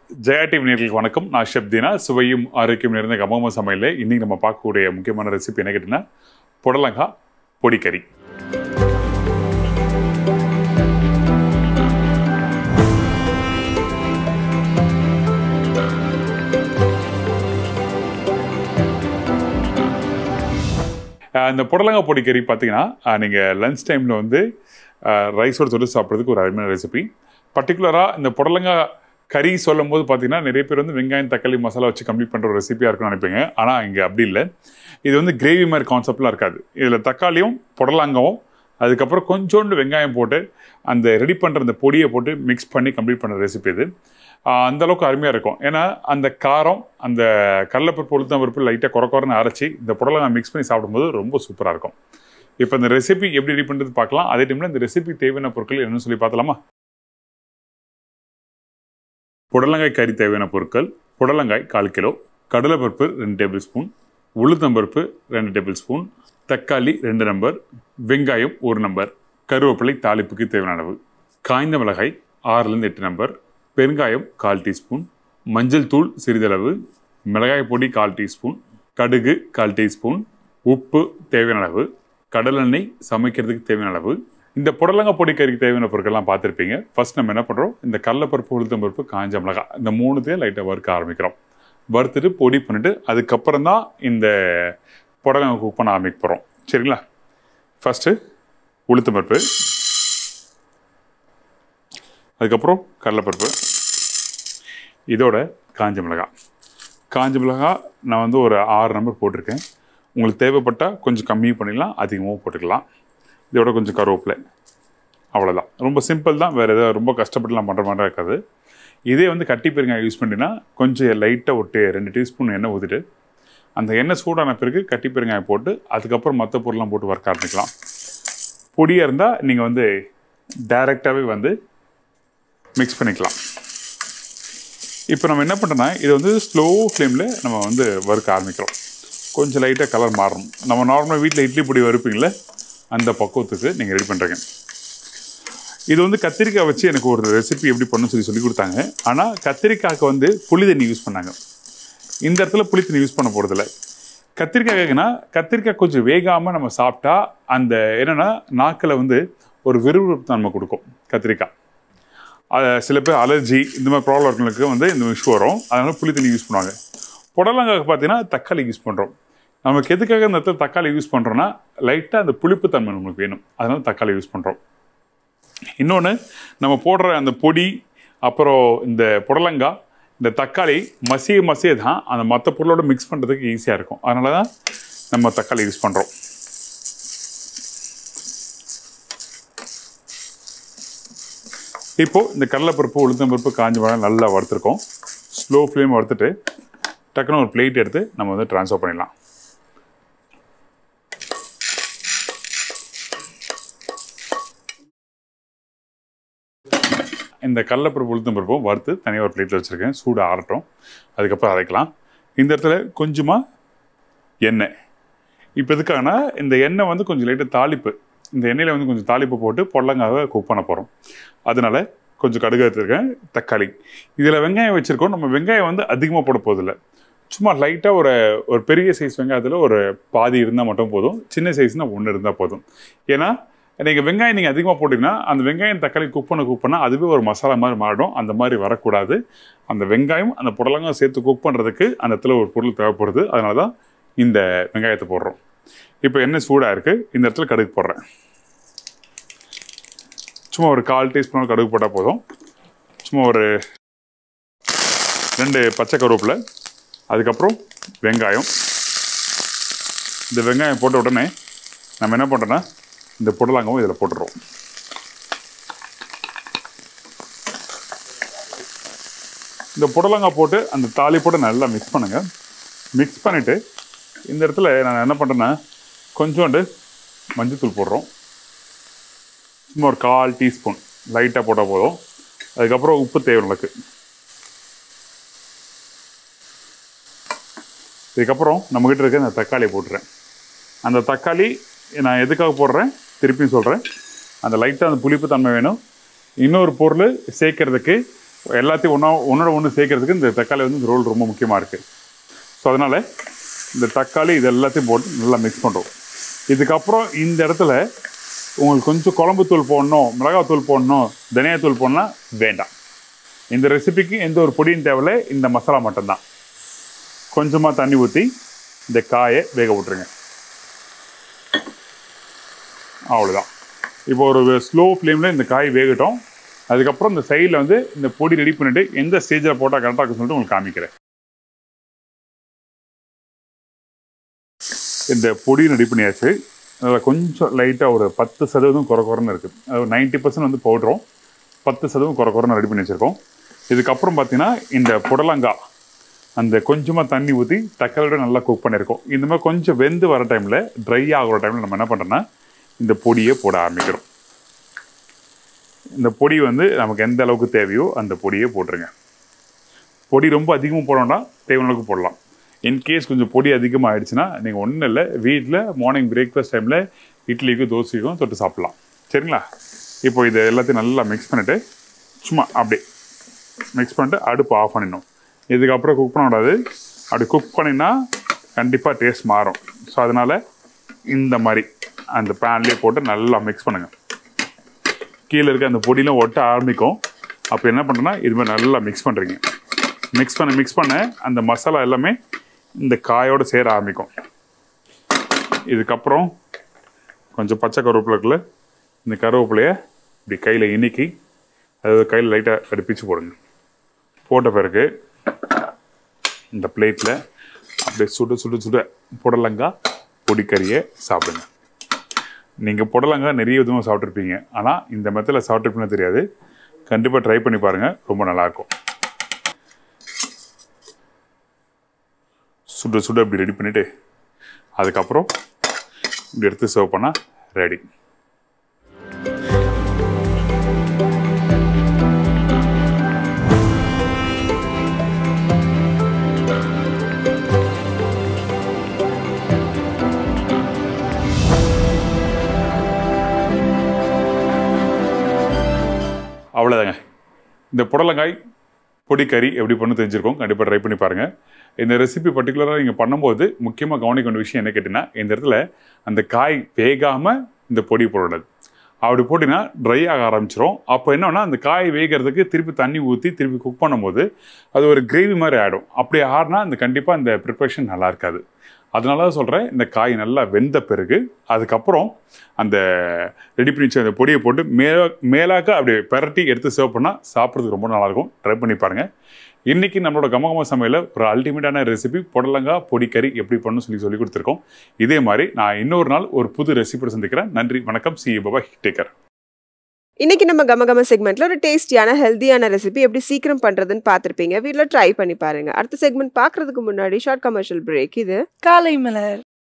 Jaya TV நேர்களுக்கு வணக்கம் நான் ஷப்தினா சுவையும் ஆரோக்கியம் நிறைந்த கமகம சமையலில் இன்னைக்கு நம்ம பார்க்கக்கூடிய முக்கியமான ரெசிபி என்ன கேட்டிங்கன்னா புடலங்காய் பொடிக்கறி அஹ் இந்த புடலங்காய் பொடிக்கறி பார்த்தீங்கன்னா நீங்கள் லஞ்ச் டைமில் வந்து ரைஸோடு தொட்டு சாப்பிட்றதுக்கு ஒரு அருமையான ரெசிபி பர்டிகுலராக இந்த புடலங்காய் கறி சொல்லும் போது பார்த்தீங்கன்னா நிறைய பேர் வந்து வெங்காயம் தக்காளி மசாலா வச்சு கம்ப்ளீட் பண்ணுற ஒரு ரெசிபியாக இருக்கும்னு நினைப்பீங்க ஆனால் இங்கே அப்படி இல்லை இது வந்து கிரேவி மாதிரி கான்செப்ட்லாம் இருக்காது இதில் தக்காளியும் புடலங்காவும் அதுக்கப்புறம் கொஞ்சோண்டு வெங்காயம் போட்டு அந்த ரெடி பண்ணுற அந்த பொடியை போட்டு மிக்ஸ் பண்ணி கம்ப்ளீட் பண்ணுற ரெசிபி இது ஆஹ் அந்த அளவுக்கு அருமையாக இருக்கும் ஏன்னா அந்த காரம் அந்த கடலைப்பருப்பு உளுத்தம் பருப்பு லைட்டாக குறை குறைன்னு அரைச்சி இந்த புடலங்காய் மிக்ஸ் பண்ணி சாப்பிடும்போது ரொம்ப சூப்பராக இருக்கும் இப்போ இந்த ரெசிபி எப்படி ரெடி பண்ணுறது பார்க்கலாம் அதே டைமில் இந்த ரெசிபி தேவையான பொருட்கள் என்னன்னு சொல்லி பார்த்தலாமா புடலங்காய் கறி தேவையான பொருட்கள் புடலங்காய் கால் கிலோ கடலைப்பருப்பு ரெண்டு டேபிள் ஸ்பூன் உளுத்தம்பருப்பு ரெண்டு டேபிள் ஸ்பூன் தக்காளி ரெண்டு நம்பர் வெங்காயம் ஒரு நம்பர் கருவேப்பிலை தாளிப்புக்கு தேவையான அளவு காய்ந்த மிளகாய் ஆறுலேருந்து எட்டு நம்பர் பெருங்காயம் கால் டீஸ்பூன் மஞ்சள் தூள் சிறிதளவு மிளகாய் பொடி கால் டீஸ்பூன் கடுகு கால் டீஸ்பூன் உப்பு தேவையான அளவு கடலெண்ணெய் சமைக்கிறதுக்கு தேவையான அளவு இந்த புடலங்காய் பொடி கறிக்கு தேவையான பொருட்கள்லாம் பார்த்துருப்பீங்க ஃபர்ஸ்ட் நம்ம என்ன பண்ணுறோம் இந்த கடலைப்பருப்பு உளுத்தம் பருப்பு காஞ்ச மிளகாய் இந்த மூணுத்தையும் லைட்டாக வறுக்க ஆரம்பிக்கிறோம் வறுத்துட்டு பொடி பண்ணிட்டு அதுக்கப்புறம் தான் இந்த புடலங்காய் குக் பண்ண ஆரம்பிக்க போகிறோம் சரிங்களா ஃபஸ்ட்டு உளுத்தம் பருப்பு அதுக்கப்புறம் கடலைப்பருப்பு இதோட காஞ்ச மிளகாய் காஞ்ச மிளகாய் நான் வந்து ஒரு ஆறு நம்பர் போட்டிருக்கேன் உங்களுக்கு தேவைப்பட்டால் கொஞ்சம் கம்மியும் பண்ணிடலாம் அதிகமாகவும் போட்டுக்கலாம் இதோட கொஞ்சம் கருவேப்பிலை அவ்வளோதான் ரொம்ப சிம்பிள் தான் வேறு எதாவது ரொம்ப கஷ்டப்பட்டுலாம் பண்ணுற மாதிரி இருக்காது இதே வந்து கட்டி பெருங்காயம் யூஸ் பண்ணினா கொஞ்சம் லைட்டாக ஒரு ரெண்டு டீஸ்பூன் எண்ணெய் ஊற்றிட்டு அந்த எண்ணெய் சூடான பிறகு கட்டி பெருங்காயம் போட்டு அதுக்கப்புறம் மற்ற பொருள்லாம் போட்டு வறுக்க ஆரம்பிக்கலாம் பொடியாக இருந்தால் நீங்கள் வந்து டைரெக்டாகவே வந்து மிக்ஸ் பண்ணிக்கலாம் இப்போ நம்ம என்ன பண்ணுறோன்னா இது வந்து ஸ்லோ ஃப்ளேமில் நம்ம வந்து வறுக்க ஆரம்பிக்கிறோம் கொஞ்சம் லைட்டாக கலர் மாறணும் நம்ம நார்மலாக வீட்டில் இட்லி பொடி வறுப்பீங்களே அந்த பக்குவத்துக்கு நீங்கள் ரெடி பண்ணுறீங்க இது வந்து கத்திரிக்காய் வச்சு எனக்கு ஒரு ரெசிபி எப்படி பண்ணணும்னு சொல்லி சொல்லி கொடுத்தாங்க ஆனால் கத்திரிக்காய்க்கு வந்து புளி தண்ணி யூஸ் பண்ணாங்க இந்த இடத்துல புளி தண்ணி யூஸ் பண்ண போகிறதில்ல கத்திரிக்காய் கேட்குன்னா கத்திரிக்காய் கொஞ்சம் வேகாமல் நம்ம சாப்பிட்டா அந்த என்னென்னா நாக்கில் வந்து ஒரு விறுவிறுப்பு தன்மை கொடுக்கும் கத்திரிக்காய் அது சில பேர் அலர்ஜி இந்த மாதிரி ப்ராப்ளம் இருக்கிறவங்களுக்கு வந்து இந்த இஷ்யூ வரும் அதனால புளி தண்ணி யூஸ் பண்ணுவாங்க புடலங்காய்க்கு பார்த்தீங்கன்னா தக்காளி யூஸ் பண்ணுறோம் நமக்கு எதுக்காக இந்த இடத்துல தக்காளி யூஸ் பண்ணுறோன்னா லைட்டாக அந்த புளிப்பு தன்மை நமக்கு வேணும் அதனால தக்காளி யூஸ் பண்ணுறோம் இன்னொன்று நம்ம போடுற அந்த பொடி அப்புறம் இந்த புடலங்காய் இந்த தக்காளி மசிய மசிய தான் அந்த மற்ற பொருளோட மிக்ஸ் பண்ணுறதுக்கு ஈஸியாக இருக்கும் அதனால தான் நம்ம தக்காளி யூஸ் பண்ணுறோம் இப்போது இந்த கடலைப்பருப்பு உளுத்தம்பருப்பு காஞ்ச மிளகாய் நல்லா வறுத்துருக்கோம் ஸ்லோ ஃப்ளேம் வறுத்துட்டு டக்குன்னு ஒரு பிளேட் எடுத்து நம்ம வந்து ட்ரான்ஸ்ஃபர் பண்ணிடலாம் இந்த கடலைப்பருப்பு உளுத்தம் பருப்பும் வறுத்து தனியாக ஒரு பிளேட்டில் வச்சுருக்கேன் சூடு ஆறட்டும் அதுக்கப்புறம் அரைக்கலாம் இந்த இடத்துல கொஞ்சமாக எண்ணெய் இப்போ எதுக்காகனா இந்த எண்ணெய் வந்து கொஞ்சம் லைட்டாக தாளிப்பு இந்த எண்ணெயில் வந்து கொஞ்சம் தாளிப்பு போட்டு பொடலங்காவை குக் பண்ண போகிறோம் அதனால கொஞ்சம் கடுகு எடுத்துருக்கேன் தக்காளி இதில் வெங்காயம் வச்சுருக்கோம் நம்ம வெங்காயம் வந்து அதிகமாக போட போதில்லை சும்மா லைட்டாக ஒரு ஒரு பெரிய சைஸ் வெங்காயத்தில் ஒரு பாதி இருந்தால் மட்டும் போதும் சின்ன சைஸ்னால் ஒன்று இருந்தால் போதும் ஏன்னா நீங்கள் வெங்காயம் நீங்கள் அதிகமாக போட்டிங்கன்னா அந்த வெங்காயம் தக்காளி குக் பண்ண குக் பண்ணால் அதுவே ஒரு மசாலா மாதிரி மாறிடும் அந்த மாதிரி வரக்கூடாது அந்த வெங்காயம் அந்த புடலங்காய் சேர்த்து குக் பண்ணுறதுக்கு அந்த இடத்துல ஒரு பொருள் தேவைப்படுது அதனால தான் இந்த வெங்காயத்தை போடுறோம் இப்போ என்ன சூடாக இருக்குது இந்த இடத்துல கடுகு போடுறேன் சும்மா ஒரு கால் டீஸ்பூன் கடுகு போட்டால் போதும் சும்மா ஒரு ரெண்டு பச்சை கருவேப்பிலை அதுக்கப்புறம் வெங்காயம் இந்த வெங்காயம் போட்ட உடனே நம்ம என்ன பண்ணுறோன்னா இந்த புடலங்காவும் இதில் போட்டுடுறோம் இந்த புடலங்காய் போட்டு அந்த தாலி போட்டு நல்லா மிக்ஸ் பண்ணுங்கள் மிக்ஸ் பண்ணிவிட்டு இந்த இடத்துல நான் என்ன பண்ணுறேன்னா கொஞ்சோண்டு மஞ்சத்தூள் போடுறோம் சும்மா ஒரு கால் டீஸ்பூன் லைட்டாக போட்டால் போதும் அதுக்கப்புறம் உப்பு தேவை நமக்கு இதுக்கப்புறம் நம்மக்கிட்ட இருக்க இந்த தக்காளியை போட்டுறேன் அந்த தக்காளி நான் எதுக்காக போடுறேன் திருப்பியும் சொல்கிறேன் அந்த லைட்டாக அந்த புளிப்பு தன்மை வேணும் இன்னொரு பொருள் சேர்க்கறதுக்கு எல்லாத்தையும் ஒன்றா ஒன்றோட ஒன்று சேர்க்கறதுக்கு இந்த தக்காளி வந்து இந்த ரோல் ரொம்ப முக்கியமாக இருக்குது ஸோ அதனால் இந்த தக்காளி இது எல்லாத்தையும் போட்டு நல்லா மிக்ஸ் பண்ணுறோம் இதுக்கப்புறம் இந்த இடத்துல உங்களுக்கு கொஞ்சம் குழம்பு தூள் போடணும் மிளகாத்தூள் போடணும் தனியாத்தூள் போடணும் வேண்டாம் இந்த ரெசிபிக்கு எந்த ஒரு பொடியும் தேவையில்ல இந்த மசாலா மட்டும்தான் கொஞ்சமாக தண்ணி ஊற்றி இந்த காயை வேக விட்டுருங்க அவ்வளோதான் இப்போ ஒரு ஸ்லோ ஃப்ளேமில் இந்த காய் வேகட்டும் அதுக்கப்புறம் இந்த சைடில் வந்து இந்த பொடி ரெடி பண்ணிவிட்டு எந்த ஸ்டேஜில் போட்டால் கரெக்டாக இருக்குன்னு சொல்லிட்டு உங்களுக்கு காமிக்கிறேன் இந்த பொடி ரெடி பண்ணியாச்சு அதில் கொஞ்சம் லைட்டாக ஒரு பத்து சதவீதம் குறை குறைன்னு இருக்குது அது ஒரு நைன்ட்டி பர்சன்ட் வந்து பவுட்ரும் பத்து சதவீதம் குறை குறைன்னு ரெடி பண்ணி வச்சுருக்கோம் இதுக்கப்புறம் பார்த்தீங்கன்னா இந்த புடலங்காய் அந்த கொஞ்சமாக தண்ணி ஊற்றி தக்காளியோட நல்லா குக் பண்ணியிருக்கோம் இந்த மாதிரி கொஞ்சம் வெந்து வர டைமில் ட்ரை ஆகிற டைமில் நம்ம என்ன பண்ணுறோன்னா இந்த பொடியை போட ஆரம்பிக்கிறோம் இந்த பொடி வந்து நமக்கு எந்த அளவுக்கு தேவையோ அந்த பொடியை போட்டுருங்க பொடி ரொம்ப அதிகமாக போடணும்னா தேவையான அளவுக்கு போடலாம் இன்கேஸ் கொஞ்சம் பொடி அதிகமாக ஆயிடுச்சுன்னா நீங்கள் ஒன்றும் இல்லை வீட்டில் மார்னிங் பிரேக்ஃபாஸ்ட் டைமில் இட்லிக்கும் தோசைக்கும் தொட்டு சாப்பிட்லாம் சரிங்களா இப்போ இதை எல்லாத்தையும் நல்லா மிக்ஸ் பண்ணிவிட்டு சும்மா அப்படியே மிக்ஸ் பண்ணிட்டு அடுப்பு ஆஃப் பண்ணிடணும் இதுக்கப்புறம் குக் பண்ணக்கூடாது அப்படி குக் பண்ணினா கண்டிப்பாக டேஸ்ட் மாறும் ஸோ அதனால் இந்த மாதிரி அந்த பேன்லேயே போட்டு நல்லா மிக்ஸ் பண்ணுங்கள் கீழே இருக்க அந்த பொடியெலாம் ஒட்ட ஆரம்பிக்கும் அப்போ என்ன பண்ணுறேன்னா இது மாதிரி நல்லா மிக்ஸ் பண்ணுறீங்க மிக்ஸ் பண்ண மிக்ஸ் பண்ண அந்த மசாலா எல்லாமே இந்த காயோடு சேர ஆரம்பிக்கும் இதுக்கப்புறம் கொஞ்சம் பச்சை கருவேப்பிலை இருக்குல்ல இந்த கருவேப்பிலையை இப்படி கையில் இனிக்கி அதாவது கையில் லைட்டாக அப்படி பிச்சு போடுங்க போட்ட பிறகு இந்த பிளேட்டில் அப்படியே சுட சுட சுட புடலங்காய் பொடிக்கறியை சாப்பிடுங்க நீங்கள் புடலங்காய் நிறைய விதமாக சாப்பிட்ருப்பீங்க ஆனால் இந்த மெத்தடில் சாப்பிட்ருப்பீங்கன்னு தெரியாது கண்டிப்பாக ட்ரை பண்ணி பாருங்கள் ரொம்ப நல்லாயிருக்கும் சுட சுட இப்படி ரெடி பண்ணிவிட்டு அதுக்கப்புறம் இப்படி எடுத்து சர்வ் பண்ணால் ரெடி அவ்வளோதாங்க இந்த புடலங்காய் பொடிக்கறி எப்படி பண்ணு தெரிஞ்சிருக்கோம் கண்டிப்பாக ட்ரை பண்ணி பாருங்கள் இந்த ரெசிபி பர்டிகுலராக நீங்கள் பண்ணும்போது முக்கியமாக கவனிக்க வேண்டிய விஷயம் என்ன கேட்டிங்கன்னா இந்த இடத்துல அந்த காய் வேகாமல் இந்த பொடி போடக்கூடாது அப்படி போட்டிங்கன்னா ட்ரை ஆக ஆரம்பிச்சிரும் அப்போ என்னன்னா அந்த காய் வேகிறதுக்கு திருப்பி தண்ணி ஊற்றி திருப்பி குக் பண்ணும்போது அது ஒரு கிரேவி மாதிரி ஆகிடும் அப்படி ஆறுனா அந்த கண்டிப்பாக அந்த ப்ரிப்ரேஷன் நல்லா இருக்காது அதனால தான் சொல்கிறேன் இந்த காய் நல்லா வெந்த பிறகு அதுக்கப்புறம் அந்த ரெடி பண்ணி வச்ச அந்த பொடியை போட்டு மேல மேலாக்க அப்படியே பெரட்டி எடுத்து சர்வ் பண்ணால் சாப்பிட்றதுக்கு ரொம்ப நல்லாயிருக்கும் ட்ரை பண்ணி பாருங்கள் இன்றைக்கி நம்மளோட கமகம சமையலில் ஒரு அல்டிமேட்டான ரெசிபி புடலங்காய் பொடிக்கறி எப்படி பண்ணணும் சொல்லி சொல்லி கொடுத்துருக்கோம் இதே மாதிரி நான் இன்னொரு நாள் ஒரு புது ரெசிபியோட சந்திக்கிறேன் நன்றி வணக்கம் சி பாபா டேக்கர் இன்னைக்கு நம்ம கமகம செக்மெண்ட்ல ஒரு டேஸ்டியான ஹெல்தியான ரெசிபி எப்படி சீக்கிரம் பண்றதுன்னு பார்த்திருப்பீங்க வீட்டில் ட்ரை பண்ணி பாருங்க அடுத்த செக்மெண்ட் பார்க்கறதுக்கு முன்னாடி ஷார்ட் கமர்ஷியல் பிரேக் இது காலை மலர்